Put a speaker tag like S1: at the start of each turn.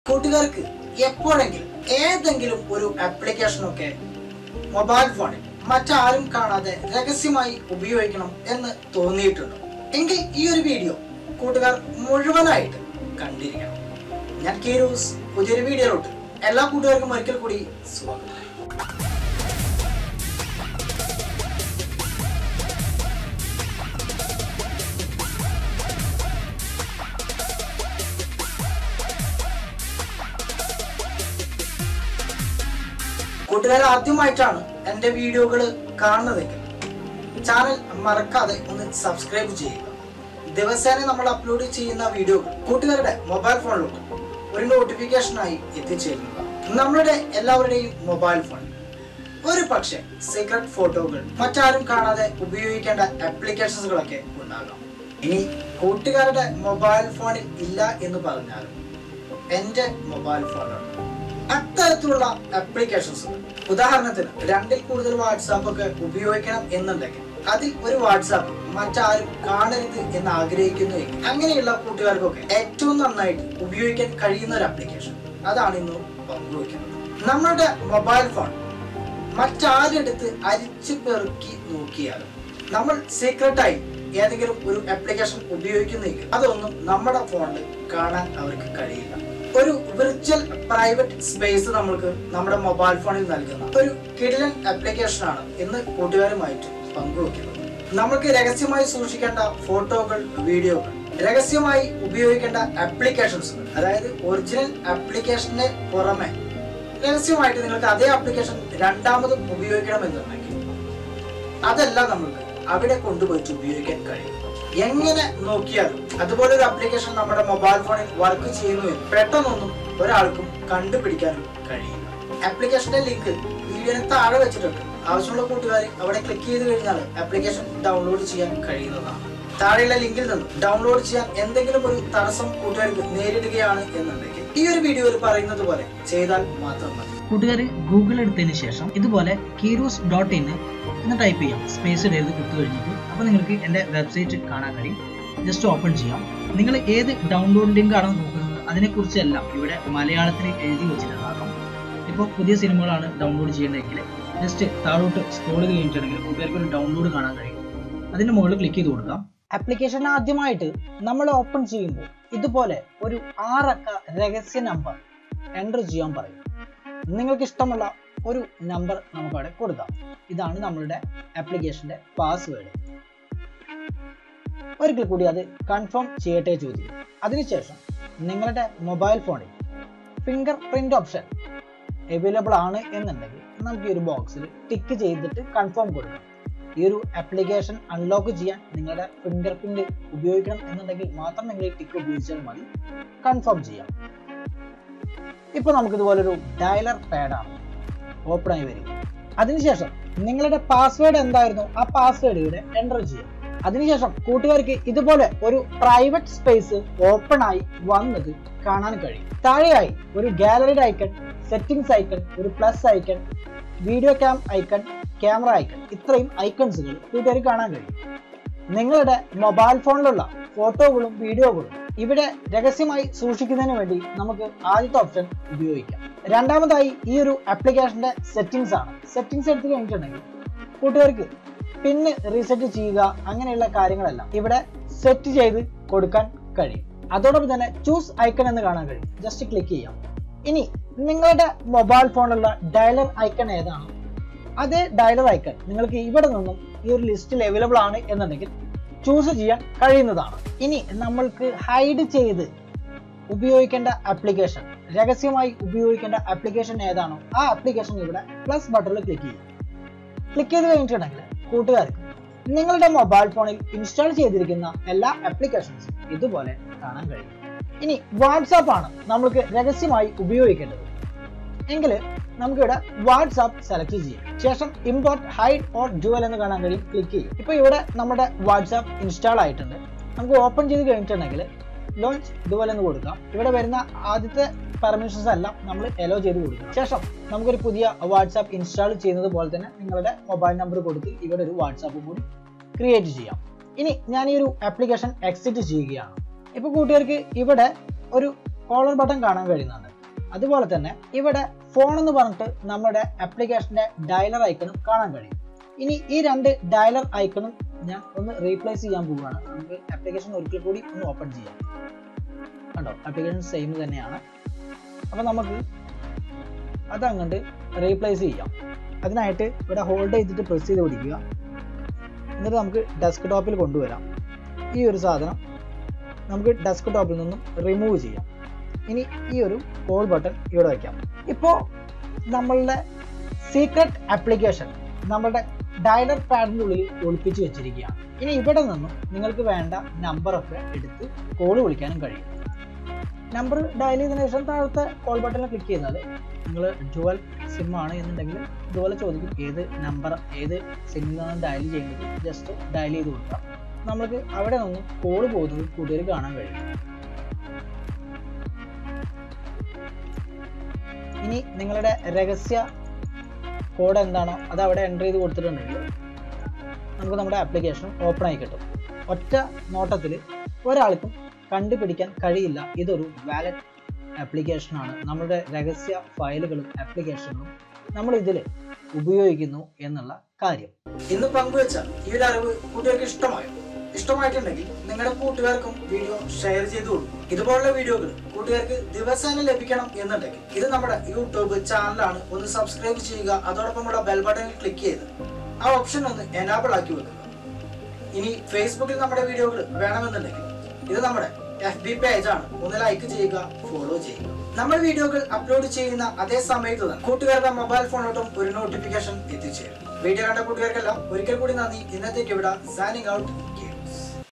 S1: കൂട്ടുകാർക്ക് എപ്പോഴെങ്കിലും ഏതെങ്കിലും ഒരു ആപ്ലിക്കേഷനൊക്കെ മൊബൈൽ ഫോണിൽ മറ്റാരും കാണാതെ രഹസ്യമായി ഉപയോഗിക്കണം എന്ന് തോന്നിയിട്ടുണ്ടോ എങ്കിൽ ഈ ഒരു വീഡിയോ കൂട്ടുകാർ മുഴുവനായിട്ട് കണ്ടിരിക്കണം ഞാൻ കീരൂസ് പുതിയൊരു വീഡിയോയിലോട്ട് എല്ലാ കൂട്ടുകാർക്കും ഒരിക്കൽ കൂടി സ്വാഗതം കൂട്ടുകാർ ആദ്യമായിട്ടാണ് എൻ്റെ വീഡിയോകൾ കാണുന്നതെങ്കിൽ ചാനൽ മറക്കാതെ ഒന്ന് സബ്സ്ക്രൈബ് ചെയ്യുക ദിവസേന നമ്മൾ അപ്ലോഡ് ചെയ്യുന്ന വീഡിയോകൾ കൂട്ടുകാരുടെ മൊബൈൽ ഫോണിലോട്ട് ഒരു നോട്ടിഫിക്കേഷനായി എത്തിച്ചേരുന്നതാണ് നമ്മളുടെ എല്ലാവരുടെയും മൊബൈൽ ഫോൺ ഒരു പക്ഷേ സീക്രട്ട് ഫോട്ടോകൾ മറ്റാരും കാണാതെ ഉപയോഗിക്കേണ്ട ആപ്ലിക്കേഷൻസുകളൊക്കെ ഉണ്ടാകാം ഇനി കൂട്ടുകാരുടെ മൊബൈൽ ഫോണിൽ ഇല്ല എന്ന് പറഞ്ഞാലും എൻ്റെ മൊബൈൽ ഫോണിലുണ്ട് അത്തരത്തിലുള്ള ആപ്ലിക്കേഷൻസ് ഉദാഹരണത്തിന് രണ്ടിൽ കൂടുതൽ വാട്സാപ്പ് ഒക്കെ ഉപയോഗിക്കണം എന്നുണ്ടെങ്കിൽ അതിൽ ഒരു വാട്സാപ്പ് മറ്റാരും കാണരുത് എന്ന് ആഗ്രഹിക്കുന്നു എങ്കിൽ അങ്ങനെയുള്ള കൂട്ടുകാർക്കൊക്കെ ഏറ്റവും നന്നായിട്ട് ഉപയോഗിക്കാൻ കഴിയുന്ന ഒരു ആപ്ലിക്കേഷൻ അതാണ് ഇന്ന് പങ്കുവയ്ക്കുന്നത് നമ്മളുടെ മൊബൈൽ ഫോൺ മറ്റാരെടുത്ത് അരിച്ചു പെറുക്കി നോക്കിയാലും നമ്മൾ സീക്രട്ടായി ഏതെങ്കിലും ഒരു ആപ്ലിക്കേഷൻ ഉപയോഗിക്കുന്നെങ്കിൽ അതൊന്നും നമ്മുടെ ഫോണിൽ കാണാൻ അവർക്ക് കഴിയില്ല ഒരു വിർച്വൽ പ്രൈവറ്റ് സ്പേസ് നമ്മൾക്ക് നമ്മുടെ മൊബൈൽ ഫോണിൽ നൽകുന്ന ഒരു കിടിലൻ ആപ്ലിക്കേഷൻ ആണ് ഇന്ന് കൂട്ടുകാരുമായിട്ട് പങ്കുവെക്കുന്നത് നമുക്ക് രഹസ്യമായി സൂക്ഷിക്കേണ്ട ഫോട്ടോകൾ വീഡിയോകൾ രഹസ്യമായി ഉപയോഗിക്കേണ്ട ആപ്ലിക്കേഷൻസ് അതായത് ഒറിജിനൽ ആപ്ലിക്കേഷന് പുറമെ രഹസ്യമായിട്ട് നിങ്ങൾക്ക് അതേ ആപ്ലിക്കേഷൻ രണ്ടാമതും ഉപയോഗിക്കണമെന്നുണ്ടെങ്കിൽ അതെല്ലാം നമുക്ക് അവിടെ കൊണ്ടുപോയിട്ട് ഉപയോഗിക്കാൻ കഴിയും എങ്ങനെ നോക്കിയാലും അതുപോലെ ഒരു ആപ്ലിക്കേഷൻ നമ്മുടെ മൊബൈൽ ഫോണിൽ വർക്ക് ചെയ്യുന്നു എന്ന് പെട്ടെന്നൊന്നും ഒരാൾക്കും കണ്ടുപിടിക്കാനും കഴിയില്ല ആപ്ലിക്കേഷന്റെ ലിങ്ക് വീഡിയോന് താഴെ വെച്ചിട്ടുണ്ട് ആവശ്യമുള്ള കൂട്ടുകാർ അവിടെ ക്ലിക്ക് ചെയ്ത് കഴിഞ്ഞാൽ ആപ്ലിക്കേഷൻ ഡൗൺലോഡ് ചെയ്യാൻ കഴിയുന്നതാണ് താഴെയുള്ള ലിങ്കിൽ നിന്ന് ഡൗൺലോഡ് ചെയ്യാൻ എന്തെങ്കിലും ഒരു തടസ്സം കൂട്ടുകാർക്ക് നേരിടുകയാണ് എന്നുണ്ടെങ്കിൽ ഈ ഒരു വീഡിയോയിൽ പറയുന്നത് പോലെ ചെയ്താൽ മാത്രം മതി
S2: കൂട്ടുകാർ ഗൂഗിൾ എടുത്തതിന് ശേഷം ഇതുപോലെ കീറൂസ് ഡോട്ട് ഇൻ എന്ന് ടൈപ്പ് ചെയ്യാം സ്പേസ് എഴുതി കൊടുത്തു കഴിഞ്ഞിട്ട് അപ്പോൾ നിങ്ങൾക്ക് എൻ്റെ വെബ്സൈറ്റ് കാണാൻ കഴിയും ജസ്റ്റ് ഓപ്പൺ ചെയ്യാം നിങ്ങൾ ഏത് ഡൗൺലോഡ് ലിങ്ക് ആണോ നോക്കുന്നത് അതിനെക്കുറിച്ചെല്ലാം ഇവിടെ മലയാളത്തിൽ എഴുതി വെച്ചിട്ടുണ്ടാകും ഇപ്പോൾ പുതിയ സിനിമകളാണ് ഡൗൺലോഡ് ചെയ്യേണ്ടതെങ്കിൽ ജസ്റ്റ് താഴോട്ട് സ്ക്രോൾ ചെയ്ത് കഴിഞ്ഞിട്ടുണ്ടെങ്കിൽ കൂട്ടുകാർക്ക് ഒരു ഡൗൺലോഡ് കാണാൻ കഴിയും അതിൻ്റെ മുകളിൽ ക്ലിക്ക് ചെയ്ത് കൊടുക്കാം ആപ്ലിക്കേഷൻ ആദ്യമായിട്ട് നമ്മൾ ഓപ്പൺ ചെയ്യുമ്പോൾ ഇതുപോലെ ഒരു ആറക്ക രഹസ്യ നമ്പർ എൻ്റർ ചെയ്യാൻ പറയും നിങ്ങൾക്ക് ഇഷ്ടമുള്ള ഒരു നമ്പർ നമുക്ക് അവിടെ കൊടുക്കാം ഇതാണ് നമ്മളുടെ ആപ്ലിക്കേഷന്റെ പാസ്വേഡ് ഒരിക്കൽ കൂടി അത് കൺഫേം ചെയ്യട്ടെ ചോദിക്കും അതിനുശേഷം നിങ്ങളുടെ മൊബൈൽ ഫോണിൽ ഫിംഗർ പ്രിന്റ് ഓപ്ഷൻ അവൈലബിൾ ആണ് എന്നുണ്ടെങ്കിൽ നമുക്ക് ഈ ഒരു ബോക്സിൽ ടിക്ക് ചെയ്തിട്ട് കൺഫേം കൊടുക്കാം ഈ ഒരു ആപ്ലിക്കേഷൻ അൺലോക്ക് ചെയ്യാൻ നിങ്ങളുടെ ഫിംഗർ പ്രിന്റ് ഉപയോഗിക്കണം എന്നുണ്ടെങ്കിൽ മാത്രം നിങ്ങൾ ഈ ടിക്ക് ഉപയോഗിച്ചാൽ മതി കൺഫേം ചെയ്യാം ഇപ്പൊ നമുക്ക് ഇതുപോലൊരു ഡയലർ പാഡാണ് ഓപ്പൺ ആയി വരിക അതിനുശേഷം നിങ്ങളുടെ പാസ്വേഡ് എന്തായിരുന്നു ആ പാസ്വേഡ് ഇവിടെ എൻ്റർ ചെയ്യാം അതിനുശേഷം കൂട്ടുകാർക്ക് ഇതുപോലെ ഒരു പ്രൈവറ്റ് സ്പേസ് ഓപ്പൺ ആയി വന്നത് കാണാൻ കഴിയും താഴെയായി ഒരു ഗാലറിയുടെ ഐക്കൺ സെറ്റിംഗ്സ് ഐക്കൺ ഒരു plus icon video cam icon camera icon ഇത്രയും ഐക്കൺസുകൾ കൂട്ടുകാർക്ക് കാണാൻ കഴിയും നിങ്ങളുടെ മൊബൈൽ ഫോണിലുള്ള ഫോട്ടോകളും വീഡിയോകളും ഇവിടെ രഹസ്യമായി സൂക്ഷിക്കുന്നതിന് വേണ്ടി നമുക്ക് ആദ്യത്തെ ഓപ്ഷൻ ഉപയോഗിക്കാം രണ്ടാമതായി ഈ ഒരു ആപ്ലിക്കേഷന്റെ സെറ്റിംഗ്സ് ആണ് സെറ്റിംഗ്സ് എടുത്തു കഴിഞ്ഞിട്ടുണ്ടെങ്കിൽ കൂട്ടുകാർക്ക് പിന്ന് റീസെറ്റ് ചെയ്യുക അങ്ങനെയുള്ള കാര്യങ്ങളെല്ലാം ഇവിടെ സെറ്റ് ചെയ്ത് കൊടുക്കാൻ കഴിയും അതോടൊപ്പം തന്നെ ചൂസ് ഐക്കൺ എന്ന് കാണാൻ കഴിയും ജസ്റ്റ് ക്ലിക്ക് ചെയ്യാം ഇനി നിങ്ങളുടെ മൊബൈൽ ഫോണിലുള്ള ഡയലർ ഐക്കൺ ഏതാണോ അതേ ഡയലർ ഐക്കൺ നിങ്ങൾക്ക് ഇവിടെ നിന്നും ഈ ഒരു ലിസ്റ്റിൽ അവൈലബിൾ ആണ് എന്നുണ്ടെങ്കിൽ ചൂസ് ചെയ്യാൻ കഴിയുന്നതാണ് ഇനി നമ്മൾക്ക് ഹൈഡ് ചെയ്ത് ഉപയോഗിക്കേണ്ട ആപ്ലിക്കേഷൻ രഹസ്യമായി ഉപയോഗിക്കേണ്ട ആപ്ലിക്കേഷൻ ഏതാണോ ആ ആപ്ലിക്കേഷൻ ഇവിടെ പ്ലസ് ബട്ടണിൽ ക്ലിക്ക് ചെയ്യും ക്ലിക്ക് ചെയ്ത് കഴിഞ്ഞിട്ടുണ്ടെങ്കിൽ കൂട്ടുകാർക്ക് നിങ്ങളുടെ മൊബൈൽ ഫോണിൽ ഇൻസ്റ്റാൾ ചെയ്തിരിക്കുന്ന എല്ലാ ആപ്ലിക്കേഷൻസും ഇതുപോലെ കാണാൻ കഴിയും ഇനി വാട്സാപ്പ് ആണ് നമ്മൾക്ക് രഹസ്യമായി ഉപയോഗിക്കേണ്ടത് എങ്കിൽ നമുക്കിവിടെ വാട്സാപ്പ് സെലക്ട് ചെയ്യാം ശേഷം ഇമ്പോർട്ട് ഹൈഡ് ഓർ ഡുവൽ എന്ന് കാണാൻ കഴിയും ക്ലിക്ക് ചെയ്യും ഇപ്പൊ ഇവിടെ നമ്മുടെ വാട്സാപ്പ് ഇൻസ്റ്റാൾ ആയിട്ടുണ്ട് നമുക്ക് ഓപ്പൺ ചെയ്ത് കഴിഞ്ഞിട്ടുണ്ടെങ്കിൽ ലോഞ്ച് ഡുവൽ എന്ന് കൊടുക്കാം ഇവിടെ വരുന്ന ആദ്യത്തെ പെർമിഷൻസ് എല്ലാം നമ്മൾ എലോ ചെയ്ത് കൊടുക്കും ശേഷം നമുക്കൊരു പുതിയ വാട്സാപ്പ് ഇൻസ്റ്റാൾ ചെയ്യുന്നത് പോലെ തന്നെ നിങ്ങളുടെ മൊബൈൽ നമ്പർ കൊടുത്ത് ഇവിടെ ഒരു വാട്സാപ്പ് കൂടി ക്രിയേറ്റ് ചെയ്യാം ഇനി ഞാൻ ഈ ഒരു ആപ്ലിക്കേഷൻ എക്സിറ്റ് ചെയ്യുകയാണ് ഇപ്പൊ കൂട്ടുകാർക്ക് ഇവിടെ ഒരു കോളർ ബട്ടൺ കാണാൻ കഴിയുന്നുണ്ട് അതുപോലെ തന്നെ ഇവിടെ ഫോൺ എന്ന് പറഞ്ഞിട്ട് നമ്മുടെ ആപ്ലിക്കേഷന്റെ ഡയലർ ഐക്കണും കാണാൻ കഴിയും ഇനി ഈ രണ്ട് ഡയലർ ഐക്കണും ഞാൻ ഒന്ന് റീപ്ലേസ് ചെയ്യാൻ പോവുകയാണ് നമുക്ക് ആപ്ലിക്കേഷൻ ഒരിക്കൽ കൂടി ഒന്ന് ഓപ്പൺ ചെയ്യാം കണ്ടോ ആപ്ലിക്കേഷൻ സെയിം തന്നെയാണ് അപ്പോൾ നമുക്ക് അതങ്ങോട്ട് റീപ്ലേസ് ചെയ്യാം അതിനായിട്ട് ഇവിടെ ഹോൾഡ് ചെയ്തിട്ട് പ്രസ് ചെയ്ത് പിടിക്കുക എന്നിട്ട് നമുക്ക് ഡെസ്ക്ടോപ്പിൽ കൊണ്ടുവരാം ഈ ഒരു സാധനം നമുക്ക് ഡെസ്ക്ടോപ്പിൽ നിന്നും റിമൂവ് ചെയ്യാം ഇനി ഈ ഒരു കോൾ ബട്ടൺ ഇവിടെ വയ്ക്കാം ഇപ്പോൾ നമ്മളുടെ സീക്രട്ട് ആപ്ലിക്കേഷൻ നമ്മളുടെ ഡയലർ പാഡിൻ്റെ ഉള്ളിൽ ഒളിപ്പിച്ച് വെച്ചിരിക്കുകയാണ് ഇനി ഇവിടെ നിന്നും നിങ്ങൾക്ക് വേണ്ട നമ്പറൊക്കെ എടുത്ത് കോൾ വിളിക്കാനും കഴിയും നമ്പർ ഡയൽ ചെയ്തതിനു ശേഷം താഴത്തെ കോൾ ബട്ടണിൽ ക്ലിക്ക് ചെയ്യുന്നത് നിങ്ങൾ ഡുവൽ സിം ആണ് എന്നുണ്ടെങ്കിൽ ഇതുപോലെ ചോദിക്കും ഏത് നമ്പർ ഏത് സിമ്മിൽ നിന്നാണ് ഡയൽ ചെയ്യുന്നത് ജസ്റ്റ് ഡയൽ ചെയ്ത് കൊടുക്കാം നമ്മൾക്ക് അവിടെ നിന്നും കോൾ പോകുന്നത് കൂടുതൽ കാണാൻ കഴിയും ഇനി നിങ്ങളുടെ രഹസ്യ കോഡ് എന്താണോ അത് അവിടെ എൻ്റർ ചെയ്ത് കൊടുത്തിട്ടുണ്ടെങ്കിൽ നമുക്ക് നമ്മുടെ ആപ്ലിക്കേഷൻ ഓപ്പൺ ആയി കിട്ടും ഒറ്റ നോട്ടത്തിൽ ഒരാൾക്കും കണ്ടുപിടിക്കാൻ കഴിയില്ല ഇതൊരു വാലറ്റ് ആപ്ലിക്കേഷനാണ് നമ്മുടെ രഹസ്യ ഫയലുകളും ആപ്ലിക്കേഷനുകളും നമ്മൾ ഇതിൽ ഉപയോഗിക്കുന്നു എന്നുള്ള കാര്യം
S1: ഇന്ന് പങ്കുവെച്ച ഈ ഒരു അറിവ് കൂട്ടുകാർക്ക് ഇഷ്ടമായോ ഇഷ്ടമായിട്ടുണ്ടെങ്കിൽ നിങ്ങളുടെ കൂട്ടുകാർക്കും വീഡിയോ ഷെയർ ചെയ്തു കൊടുക്കും ഇതുപോലുള്ള വീഡിയോകൾ കൂട്ടുകാർക്ക് ദിവസേന ലഭിക്കണം എന്നുണ്ടെങ്കിൽ ഇത് നമ്മുടെ യൂട്യൂബ് ചാനലാണ് ഒന്ന് സബ്സ്ക്രൈബ് ചെയ്യുക അതോടൊപ്പം കൂടെ ബെൽ ബട്ടണിൽ ക്ലിക്ക് ചെയ്ത് ആ ഓപ്ഷൻ ഒന്ന് എനാബിൾ ആക്കി വെക്കുക ഇനി ഫേസ്ബുക്കിൽ നമ്മുടെ വീഡിയോകൾ വേണമെന്നുണ്ടെങ്കിൽ ഇത് നമ്മുടെ എഫ് ബി പേജ് ആണ് ഒന്ന് ലൈക്ക് ചെയ്യുക ഫോളോ ചെയ്യുക നമ്മൾ വീഡിയോകൾ അപ്ലോഡ് ചെയ്യുന്ന അതേ സമയത്ത് തന്നെ കൂട്ടുകാരുടെ മൊബൈൽ ഫോണിലോട്ടും ഒരു നോട്ടിഫിക്കേഷൻ എത്തിച്ചേരും വീഡിയോ കണ്ട കൂട്ടുകാർക്കെല്ലാം ഒരിക്കൽ കൂടി നന്ദി ഇന്നത്തേക്ക് ഇവിടെ സാനിങ് ഔട്ട്